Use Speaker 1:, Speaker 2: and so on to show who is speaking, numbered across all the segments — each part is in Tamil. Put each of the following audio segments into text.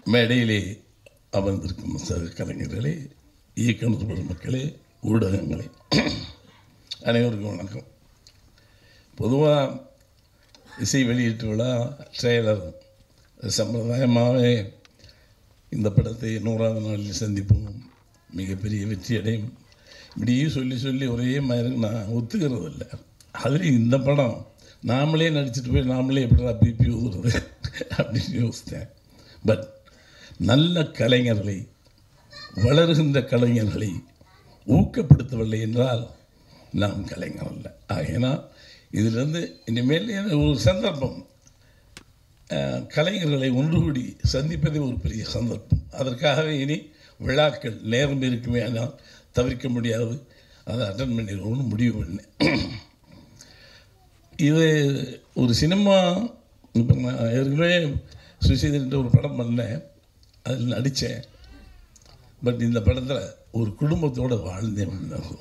Speaker 1: மேடையிலே அமர்ந்திருக்கும் சக கலைஞர்களே இயக்குனர் பெருமக்களே ஊடகங்களே அனைவருக்கும் வணக்கம் பொதுவாக இசை வெளியீட்டு விழா ட்ரெய்லர் சம்பிரதாயமாகவே இந்த படத்தை நூறாவது நாளில் சந்திப்போம் மிகப்பெரிய வெற்றி அடையும் இப்படியே சொல்லி சொல்லி ஒரே மாதிரி நான் ஒத்துக்கிறது இல்லை அதுலேயும் இந்த படம் நாமளே நடிச்சிட்டு போய் நாமளே எப்படிடா பிபி ஊதுறது அப்படின்னு யோசித்தேன் பட் நல்ல கலைஞர்களை வளருகின்ற கலைஞர்களை ஊக்கப்படுத்தவில்லை என்றால் நாம் கலைஞர் அல்ல ஆகையினால் இதிலிருந்து இனிமேல் எனக்கு ஒரு சந்தர்ப்பம் அஹ், கலைஞர்களை ஒன்று கூடி சந்திப்பதே ஒரு பெரிய சந்தர்ப்பம் அதற்காகவே இனி விழாக்கள் நேரம் இருக்குமே ஆனால் தவிர்க்க முடியாது அதை அட்டன் பண்ணிடணும்னு முடிவு பண்ணேன் இது ஒரு சினிமா இப்போ நான் ஏற்கனவே சுசீதன்ட்டு ஒரு படம் பண்ணேன் அதில் நடித்தேன் பட் இந்த படத்தில் ஒரு குடும்பத்தோடு வாழ்ந்தேன்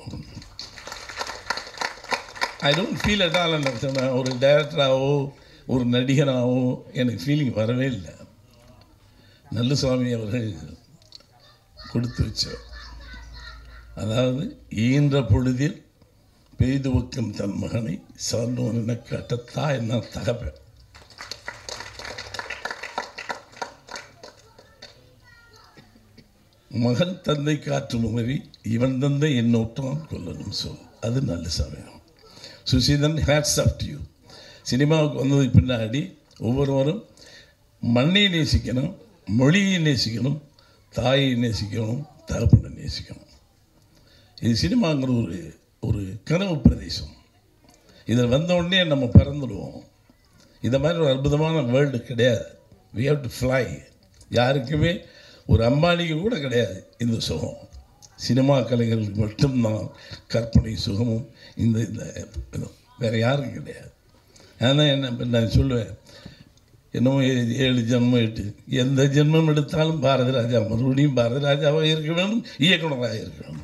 Speaker 1: I don't feel at all சொன்னேன் ஒரு டைரக்டராகவோ ஒரு நடிகனாகவோ எனக்கு ஃபீலிங் வரவே இல்லை நல்லுசாமி அவர்கள் கொடுத்து வச்சவர் அதாவது ஈன்ற பொழுதில் பெய்து வைக்கும் தன் மகனை சார்ந்தவன் என கட்டத்தா என்ன தகப்பேன் மகன் தந்தை காற்றும் உமவி இவன் தந்தை என்னோட்டான் கொல்லணும் சொல் அது நல்ல சமயம் சுசீதன் ஹேட்ஸ் ஆஃப் டு யூ சினிமாவுக்கு வந்ததுக்கு பின்னாடி ஒவ்வொருவரும் மண்ணை நேசிக்கணும் மொழியை நேசிக்கணும் தாயை நேசிக்கணும் தகப்பனை நேசிக்கணும் இது சினிமாங்கிற ஒரு ஒரு கனவு பிரதேசம் இதில் வந்த உடனே நம்ம பறந்துடுவோம் இந்த மாதிரி ஒரு அற்புதமான வேர்ல்டு கிடையாது we have டு ஃப்ளை யாருக்குமே ஒரு அம்பானிக்கு கூட கிடையாது இந்த சுகம் சினிமா கலைஞர்களுக்கு மட்டும்தான் கற்பனை சுகமும் இந்த இந்த இதும். வேற யாருக்கும் கிடையாது ஆனால் என்ன இப்ப நான் சொல்லுவேன் என்னமோ ஏ- ஏழு ஜென்மம் எட்டு எந்த ஜென்மம் எடுத்தாலும் பாரதி ராஜா மறுபடியும் பாரதி ராஜாவாக இருக்க வேண்டும் இயக்குனராக இருக்க வேண்டும்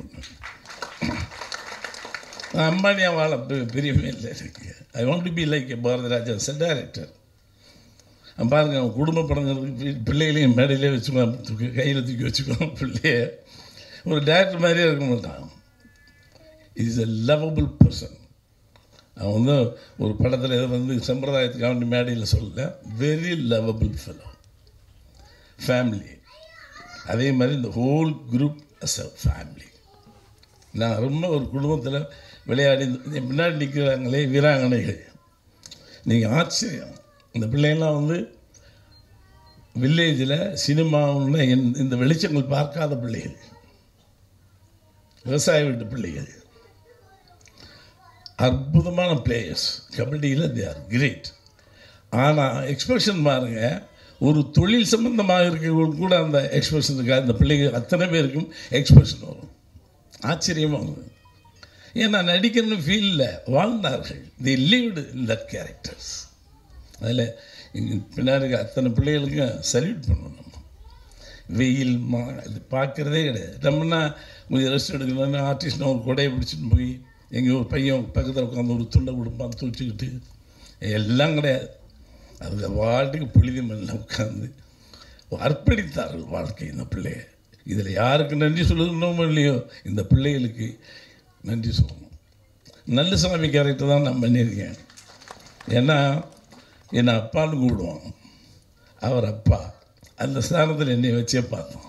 Speaker 1: நான் அம்பானியா வாழ பெ- பிரியமே இல்லை எனக்கு I want to be like Bharathi Raja sir director பாருங்க அவன் குடும்ப படங்களுக்கு பிள்ளைகளையும் மேடையிலே வச்சுக்குவான் தூக்கி கையில் தூக்கி வச்சுக்குவான் பிள்ளைய ஒரு டேரக்டர் மாதிரியே இருக்க மாட்டான் இஸ் a லவபிள் பர்சன் அவன் வந்து ஒரு படத்தில் இதை வந்து சம்பிரதாயத்துக்கு அவன் மேடையில் சொல்லல வெரி லவபிள் ஃபெலோ ஃபேமிலி அதே மாதிரி இந்த whole group as a family நான் ரொம்ப ஒரு குடும்பத்தில் விளையாடி இந்த பின்னாடி நிற்கிறாங்களே வீராங்கனைகள் நீங்கள் ஆச்சரியம் இந்த பிள்ளைங்கள்லாம் வந்து வில்லேஜில் சினிமாவுன்னு இந்த- இந்த வெளிச்சங்கள் பார்க்காத பிள்ளைகள் விவசாய வீட்டு பிள்ளைகள் அற்புதமான பிளேயர்ஸ் கபடியில் தே ஆர் கிரேட் ஆனால் எக்ஸ்பிரஷன் பாருங்க ஒரு தொழில் சம்பந்தமாக இருக்கிறவங்களுக்கு கூட அந்த எக்ஸ்பிரஷன் இருக்கா அந்த பிள்ளைகள் அத்தனை பேருக்கும் எக்ஸ்பிரஷன் வரும் ஆச்சரியமாக வரும் ஏன்னா நடிக்கணும்னு ஃபீலில் வாழ்ந்தார்கள் they lived in that characters அதில் இங்கே பின்னாடி இருக்க அத்தனை பிள்ளைகளுக்கும் சல்யூட் பண்ணணும் நம்ம வெயில் மா இது பார்க்குறதே கிடையாது நம்மனா கொஞ்சம் ரெஸ்ட் எடுக்கணும்னு ஆர்டிஸ்ட்னா ஒரு கொடையை பிடிச்சிட்டு போய் எங்கேயோ ஒரு பையன் பக்கத்தில் உட்காந்து ஒரு துண்டை கொடுப்பான் தூச்சிக்கிட்டு எல்லாம் கிடையாது அது வாட்டுக்கு புழுதி மேலே உட்காந்து அர்ப்பணித்தார்கள் வாழ்க்கை இந்த பிள்ளைய இதில் யாருக்கு நன்றி சொல்லணுமோ இல்லையோ இந்த பிள்ளைகளுக்கு நன்றி சொல்லணும் நல்ல சாமி கேரக்டர் தான் நான் பண்ணியிருக்கேன் ஏன்னா என்னை அப்பான்னு கூப்பிடுவான் அவர் அப்பா அந்த ஸ்தானத்தில் என்னை வச்சே பார்த்தோம்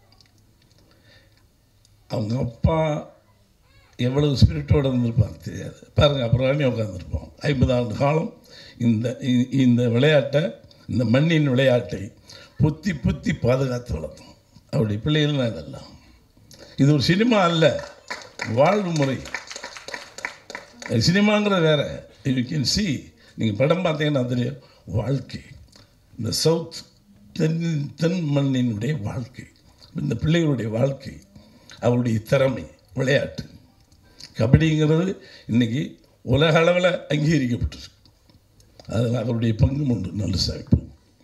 Speaker 1: அவங்க அப்பா எவ்வளவு ஸ்பிரிட்டோடு இருந்திருப்பாங்க தெரியாது பாருங்கள் அப்புறம் உட்காந்துருப்போம் ஐம்பது ஆண்டு காலம் இந்த இ- இந்த விளையாட்டை இந்த மண்ணின் விளையாட்டை புத்தி புத்தி பாதுகாத்து வளர்த்தோம் அப்படி பிள்ளைகள் தான் இதெல்லாம் இது ஒரு சினிமா அல்ல வாழ்வு முறை சினிமாங்கிறது வேற யூ கேன் சி நீங்கள் படம் பார்த்தீங்கன்னா தெரியும் வாழ்க்கை இந்த சவுத் தென் தென் மண்ணினுடைய வாழ்க்கை இந்த பிள்ளைகளுடைய வாழ்க்கை அவருடைய திறமை விளையாட்டு கபடிங்கிறது இன்னைக்கு உலக அளவில் அங்கீகரிக்கப்பட்டிருக்கு அதில் அவருடைய பங்கும் உண்டு நல்ல சாய்ப்பு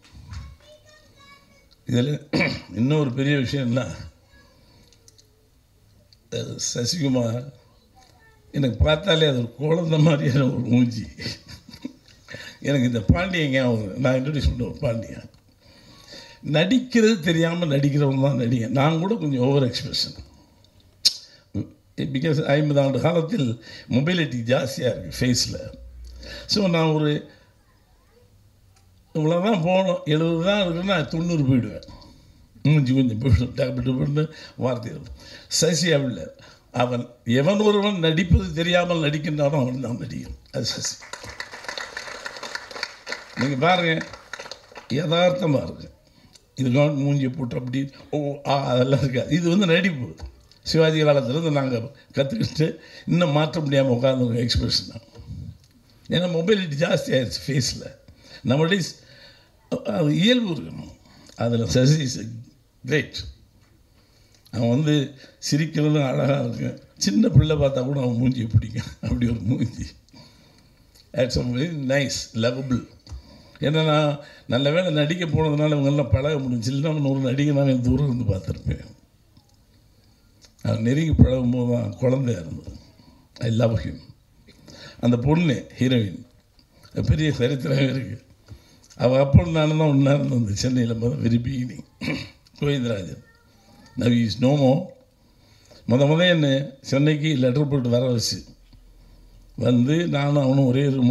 Speaker 1: இதில் இன்னொரு பெரிய விஷயம் என்ன அஹ் சசிகுமார் எனக்கு பார்த்தாலே அது ஒரு குழந்தை மாதிரியான ஒரு மூஞ்சி எனக்கு இந்த பாண்டியன் ஞாபகம் வரும். நான் இன்ட்ரடியூஸ் பண்ண ஒரு பாண்டியன் நடிக்கிறது தெரியாமல் நடிக்கிறவங்க தான் நடிகன் நான் கூட கொஞ்சம் ஓவர் எக்ஸ்பிரஷன் பிகாஸ் ஐம்பது ஆண்டு காலத்தில் மொபைலிட்டி ஜாஸ்தியாக இருக்குது ஃபேஸில் ஸோ நான் ஒரு இவ்வளோ தான் போகணும் எழுபது தான் இருக்குன்னா தொண்ணூறு போயிடுவேன் மூஞ்சி கொஞ்சம் போயிடும் டேப்லெட் போட்டு வார்த்தை சசி அவள் அவன் எவன் ஒருவன் நடிப்பது தெரியாமல் நடிக்கின்றானோ அவன் தான் நடிகன் அது சசி நீங்கள் பாருங்கள் யதார்த்தமாக இருக்கு இதுக்காக மூஞ்சி போட்டு அப்படி ஓ ஆ அதெல்லாம் இருக்காது இது வந்து நடிப்பு சிவாஜி காலத்துலேருந்து நாங்கள் கற்றுக்கிட்டு இன்னும் மாற்ற முடியாமல் உட்காந்து எக்ஸ்பிரஷன் தான் ஏன்னா மொபைலிட்டி ஜாஸ்தி ஆயிடுச்சு ஃபேஸில் நம்மளுடைய அது இயல்பு இருக்கணும் அதில் சசி இஸ் கிரேட் அவன் வந்து சிரிக்கிறது அழகாக இருக்கு சின்ன பிள்ளை பார்த்தா கூட அவன் மூஞ்சியை பிடிக்கும் அப்படி ஒரு மூஞ்சி இட்ஸ் வெரி நைஸ் லவபிள் ஏன்னா நான் நல்ல வேலை நடிக்க போனதுனால இவங்கெல்லாம் பழக முடிஞ்சு இல்லைன்னா நான் ஒரு நடிகனாக என் தூரம் இருந்து பார்த்துருப்பேன் அவன் நெருங்கி பழகும் போது தான் குழந்தையா இருந்தது ஐ லவ் ஹிம் அந்த பொண்ணு ஹீரோயின் பெரிய சரித்திரமே இருக்குது அவள் அப்போ நானும் தான் ஒன்றா இருந்தது சென்னையில் முதல் very beginning Govindarajan now is நோமோ முத முத என்ன சென்னைக்கு லெட்டர் போட்டு வர வச்சு வந்து நானும் அவனும் ஒரே ரூமில்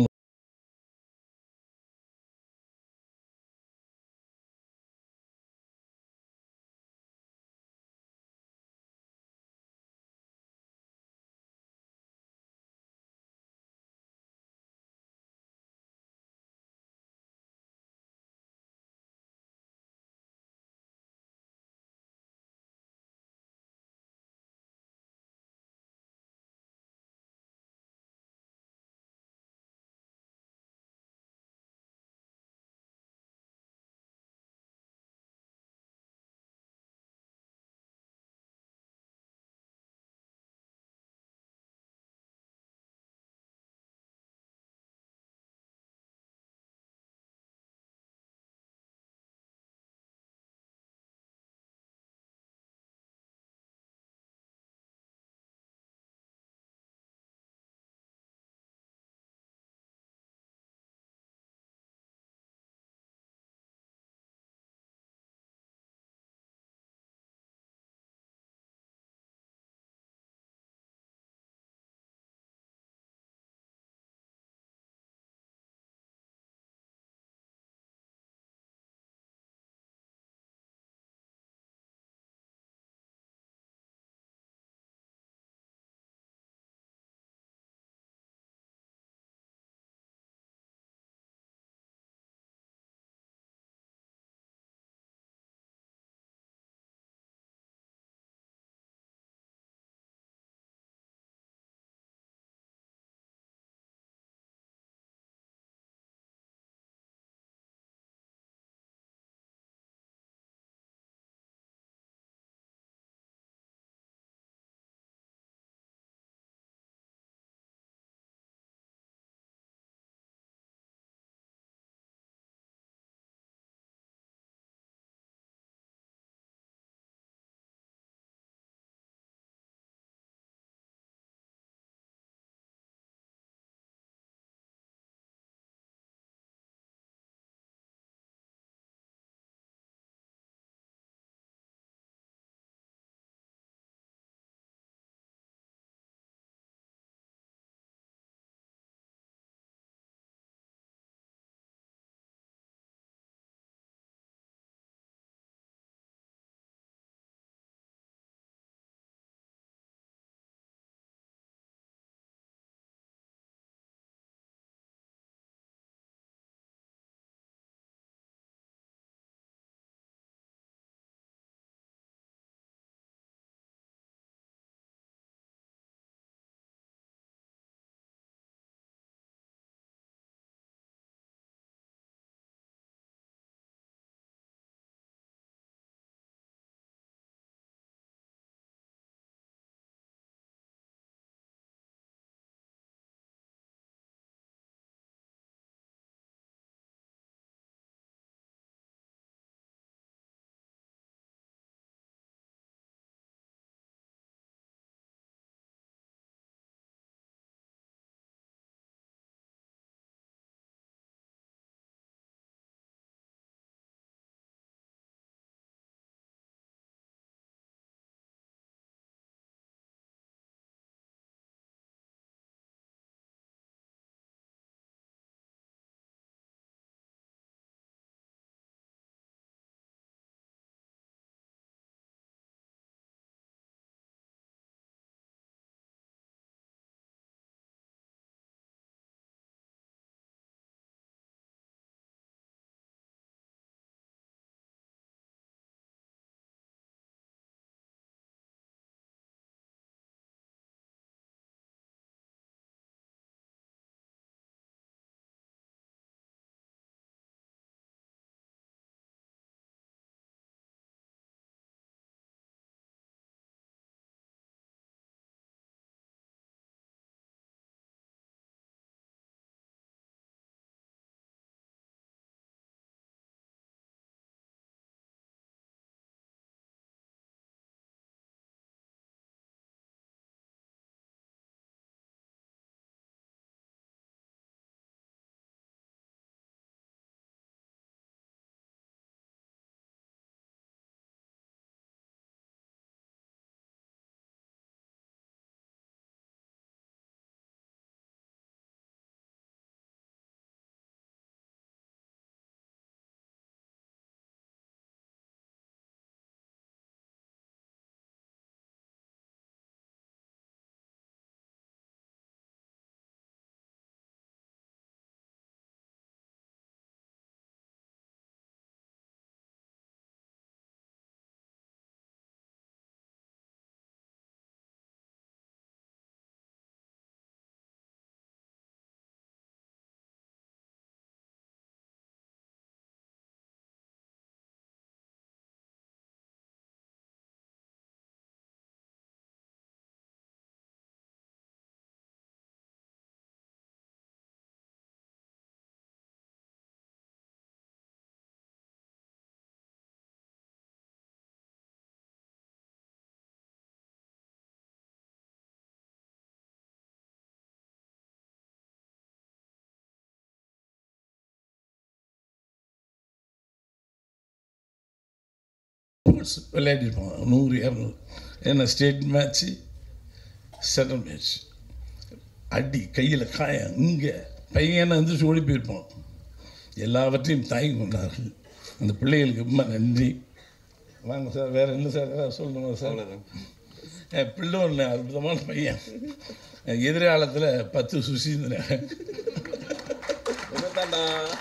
Speaker 1: ஸ்போர்ட்ஸ் விளையாடிருப்பாங்க நூறு இரநூறு ஏன்னா ஸ்டேட் மேட்ச்சு சென்ட்ரல் மேட்ச் அடி கையில் காயம் இங்கே பையனை வந்து ஓடி போயிருப்பான் எல்லாவற்றையும் தாங்கி கொண்டார்கள் அந்த பிள்ளைகளுக்கு ரொம்ப நன்றி வாங்க சார் வேறு என்ன சார் ஏதாவது சொல்லணுமா சார் என் பிள்ளை ஒன்று அற்புதமான பையன் எதிர்காலத்தில் பத்து சுசீந்திரன்
Speaker 2: என்னதாண்டா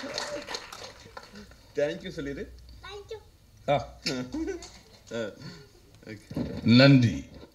Speaker 2: தேங்க்யூ சொல்லிடு
Speaker 1: ஆ
Speaker 2: ஓகே
Speaker 1: நன்றி